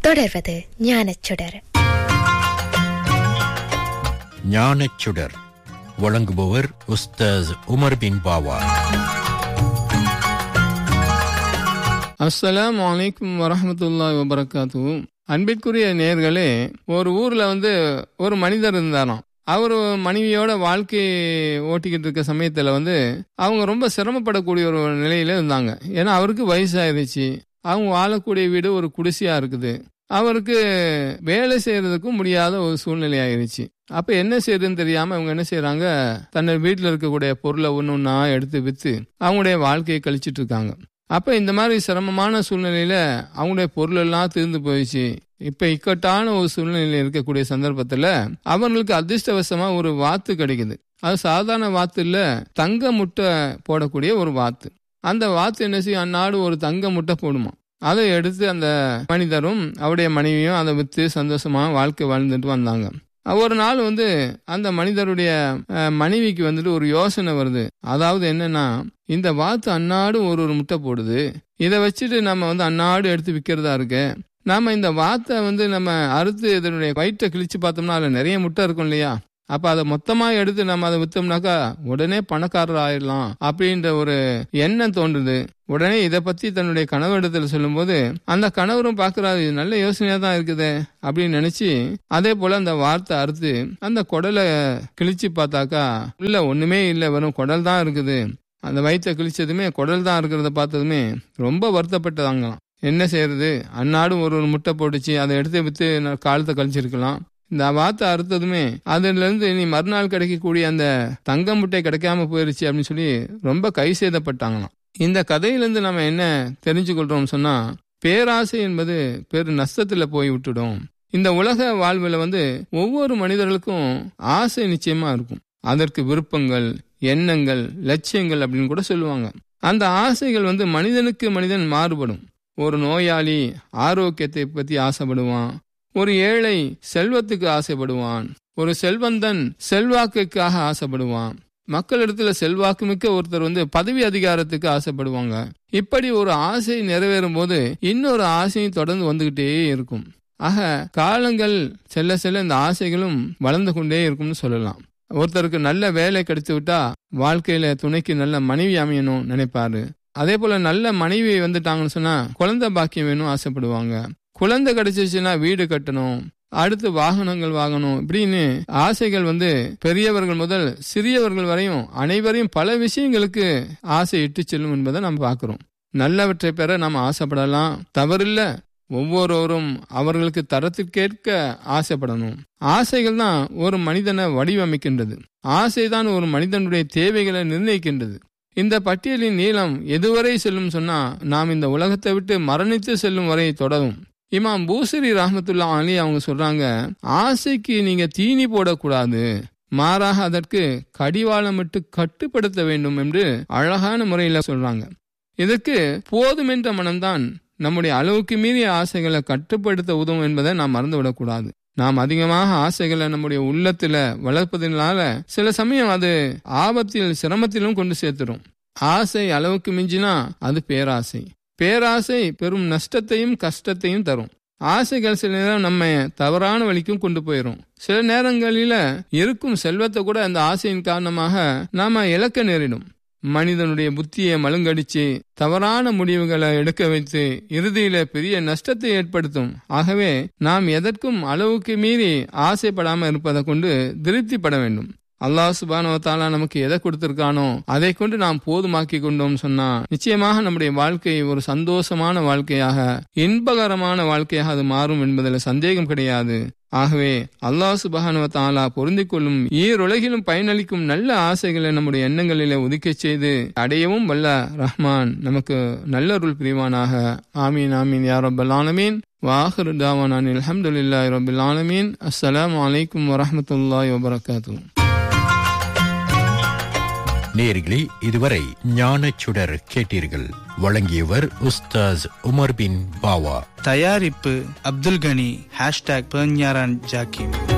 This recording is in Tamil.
தொடர்வது ஞானச்சுடர் ஞானச்சுடர் வழங்குபவர் உஸ்தாஸ் உமர் பின் பாவா அஸ்ஸலாமு அலைக்கும் வரஹமத்துல்லாஹி வபரகாத்து அன்பிற்குரிய நேர்களே ஒரு ஊர்ல வந்து ஒரு மனிதர் இருந்தாராம் அவர் மனைவியோட வாழ்க்கை ஓட்டிக்கிட்டு இருக்க சமயத்துல வந்து அவங்க ரொம்ப சிரமப்படக்கூடிய ஒரு நிலையில இருந்தாங்க ஏன்னா அவருக்கு வயசாயிருச்சு அவங்க வாழக்கூடிய வீடு ஒரு குடிசையா இருக்குது அவருக்கு வேலை செய்யறதுக்கும் முடியாத ஒரு சூழ்நிலை ஆயிருச்சு அப்ப என்ன செய்யறதுன்னு தெரியாம அவங்க என்ன செய்யறாங்க தன்னை வீட்டுல இருக்கக்கூடிய பொருளை ஒன்னு ஒன்னா எடுத்து வித்து அவங்களுடைய வாழ்க்கையை கழிச்சிட்டு இருக்காங்க அப்ப இந்த மாதிரி சிரமமான சூழ்நிலையில அவங்களுடைய பொருள் எல்லாம் தீர்ந்து போயிடுச்சு இப்ப இக்கட்டான ஒரு சூழ்நிலையில இருக்கக்கூடிய சந்தர்ப்பத்துல அவங்களுக்கு அதிர்ஷ்டவசமா ஒரு வாத்து கிடைக்குது அது சாதாரண வாத்து இல்ல தங்க முட்டை போடக்கூடிய ஒரு வாத்து அந்த வாத்து என்ன செய்யும் அந்நாடு ஒரு தங்க முட்டை போடுமா அதை எடுத்து அந்த மனிதரும் அவருடைய மனைவியும் அதை வித்து சந்தோஷமா வாழ்க்கை வாழ்ந்துட்டு வந்தாங்க ஒரு நாள் வந்து அந்த மனிதருடைய அஹ், மனைவிக்கு வந்துட்டு ஒரு யோசனை வருது அதாவது என்னன்னா இந்த வாத்து அன்னாடு ஒரு ஒரு முட்டை போடுது இதை வச்சுட்டு நம்ம வந்து அன்னாடு எடுத்து விற்கிறதா இருக்கு நாம இந்த வாத்தை வந்து நம்ம அறுத்து இதனுடைய வயிற்றை கிழிச்சு பார்த்தோம்னா அதுல நிறைய முட்டை இருக்கும் இல்லையா அப்ப அதை மொத்தமா எடுத்து நம்ம அதை வித்தோம்னாக்கா உடனே பணக்காரர் ஆயிடலாம் அப்படின்ற ஒரு எண்ணம் தோன்றுது உடனே இதை பத்தி தன்னுடைய கணவரிடத்துல சொல்லும்போது அந்த கணவரும் பாக்குறாரு இது நல்ல யோசனையா தான் இருக்குது அப்படின்னு நினைச்சு அதே போல அந்த வார்த்தை அறுத்து அந்த குடலை கிழிச்சு பார்த்தாக்கா இல்ல ஒண்ணுமே இல்ல வெறும் குடல் தான் இருக்குது அந்த வயிற்றை கிழிச்சதுமே குடல் தான் இருக்கிறத பார்த்ததுமே ரொம்ப வருத்தப்பட்டதாங்களாம் என்ன செய்யறது அன்னாடும் ஒரு ஒரு முட்டை போட்டுச்சு அதை எடுத்து வித்து நான் காலத்தை கழிச்சிருக்கலாம் இந்த வார்த்தை அறுத்ததுமே அதுல இருந்து நீ மறுநாள் கிடைக்கக்கூடிய அந்த தங்க முட்டை கிடைக்காம போயிருச்சு அப்படின்னு சொல்லி ரொம்ப கை சேதப்பட்டாங்களாம் இந்த கதையிலிருந்து நம்ம என்ன தெரிஞ்சு கொள்றோம் சொன்னா பேராசை என்பது பெரு நஷ்டத்துல போய் விட்டுடும் இந்த உலக வாழ்வில் வந்து ஒவ்வொரு மனிதர்களுக்கும் ஆசை நிச்சயமா இருக்கும் அதற்கு விருப்பங்கள் எண்ணங்கள் லட்சியங்கள் அப்படின்னு கூட சொல்லுவாங்க அந்த ஆசைகள் வந்து மனிதனுக்கு மனிதன் மாறுபடும் ஒரு நோயாளி ஆரோக்கியத்தை பத்தி ஆசைப்படுவான் ஒரு ஏழை செல்வத்துக்கு ஆசைப்படுவான் ஒரு செல்வந்தன் செல்வாக்குக்காக ஆசைப்படுவான் மக்களிடத்துல செல்வாக்கு மிக்க ஒருத்தர் வந்து பதவி அதிகாரத்துக்கு ஆசைப்படுவாங்க இப்படி ஒரு ஆசை நிறைவேறும் போது இன்னொரு ஆசையும் தொடர்ந்து வந்துகிட்டே இருக்கும் ஆக காலங்கள் செல்ல செல்ல இந்த ஆசைகளும் வளர்ந்து கொண்டே இருக்கும்னு சொல்லலாம் ஒருத்தருக்கு நல்ல வேலை கிடைத்து விட்டா வாழ்க்கையில துணைக்கு நல்ல மனைவி அமையணும் நினைப்பாரு அதே போல நல்ல மனைவி வந்துட்டாங்கன்னு சொன்னா குழந்தை பாக்கியம் வேணும் ஆசைப்படுவாங்க குழந்தை கிடைச்சிச்சுன்னா வீடு கட்டணும் அடுத்து வாகனங்கள் வாங்கணும் இப்படின்னு ஆசைகள் வந்து பெரியவர்கள் முதல் சிறியவர்கள் வரையும் அனைவரையும் பல விஷயங்களுக்கு ஆசை இட்டு செல்லும் என்பதை நம்ம பார்க்கிறோம் நல்லவற்றை பெற நாம் ஆசைப்படலாம் தவறில்ல ஒவ்வொருவரும் அவர்களுக்கு தரத்திற்கேற்க ஆசைப்படணும் ஆசைகள் தான் ஒரு மனிதனை வடிவமைக்கின்றது ஆசைதான் ஒரு மனிதனுடைய தேவைகளை நிர்ணயிக்கின்றது இந்த பட்டியலின் நீளம் எதுவரை செல்லும் சொன்னா நாம் இந்த உலகத்தை விட்டு மரணித்து செல்லும் வரை தொடரும் இமாம் பூசரி ரஹமத்துல்லா அலி அவங்க சொல்றாங்க ஆசைக்கு நீங்க தீனி போடக்கூடாது மாறாக அதற்கு கடிவாளமிட்டு கட்டுப்படுத்த வேண்டும் என்று அழகான முறையில சொல்றாங்க இதற்கு போதுமென்ற மனம்தான் நம்முடைய அளவுக்கு மீறிய ஆசைகளை கட்டுப்படுத்த உதவும் என்பதை நாம் மறந்துவிடக்கூடாது நாம் அதிகமாக ஆசைகளை நம்முடைய உள்ளத்துல வளர்ப்பதனால சில சமயம் அது ஆபத்தில் சிரமத்திலும் கொண்டு சேர்த்துடும் ஆசை அளவுக்கு மிஞ்சினா அது பேராசை பேராசை பெரும் நஷ்டத்தையும் கஷ்டத்தையும் தரும் ஆசைகள் சில நேரம் நம்ம தவறான வழிக்கும் கொண்டு போயிடும் சில நேரங்களில இருக்கும் செல்வத்தை கூட அந்த ஆசையின் காரணமாக நாம இழக்க நேரிடும் மனிதனுடைய புத்தியை மழுங்கடிச்சு தவறான முடிவுகளை எடுக்க வைத்து இறுதியில பெரிய நஷ்டத்தை ஏற்படுத்தும் ஆகவே நாம் எதற்கும் அளவுக்கு மீறி ஆசைப்படாம இருப்பதை கொண்டு திருப்திப்பட வேண்டும் அல்லாஹ் சுபானவத்தாலா நமக்கு எதை கொடுத்திருக்கானோ அதை கொண்டு நாம் போதுமாக்கி கொண்டோம் சொன்னா நிச்சயமாக நம்முடைய வாழ்க்கை ஒரு சந்தோஷமான வாழ்க்கையாக இன்பகரமான வாழ்க்கையாக அது மாறும் என்பதில் சந்தேகம் கிடையாது ஆகவே அல்லாஹ் சுபஹானுவத்தாலா பொருந்திக் கொள்ளும் ஈருலகிலும் பயனளிக்கும் நல்ல ஆசைகளை நம்முடைய எண்ணங்களிலே ஒதுக்கச் செய்து அடையவும் வல்ல ரஹ்மான் நமக்கு நல்லருள் புரிவானாக ஆமீன் ஆமீன் யா ரப்பல் ஆலமீன் வாஹிரு தாவானான் அல்ஹம்துலில்லாஹி ரப்பில் ஆலமீன் அஸ்ஸலாமு அலைக்கும் வரஹ்மத்துல்லாஹி வபரகாத்துஹு நேர்களே இதுவரை ஞானச்சுடர் கேட்டீர்கள் வழங்கியவர் உஸ்தாஸ் உமர் பின் பாவா தயாரிப்பு அப்துல் கனி ஹேஷ்டாக் பெர்ஞாரான் ஜாக்கிம்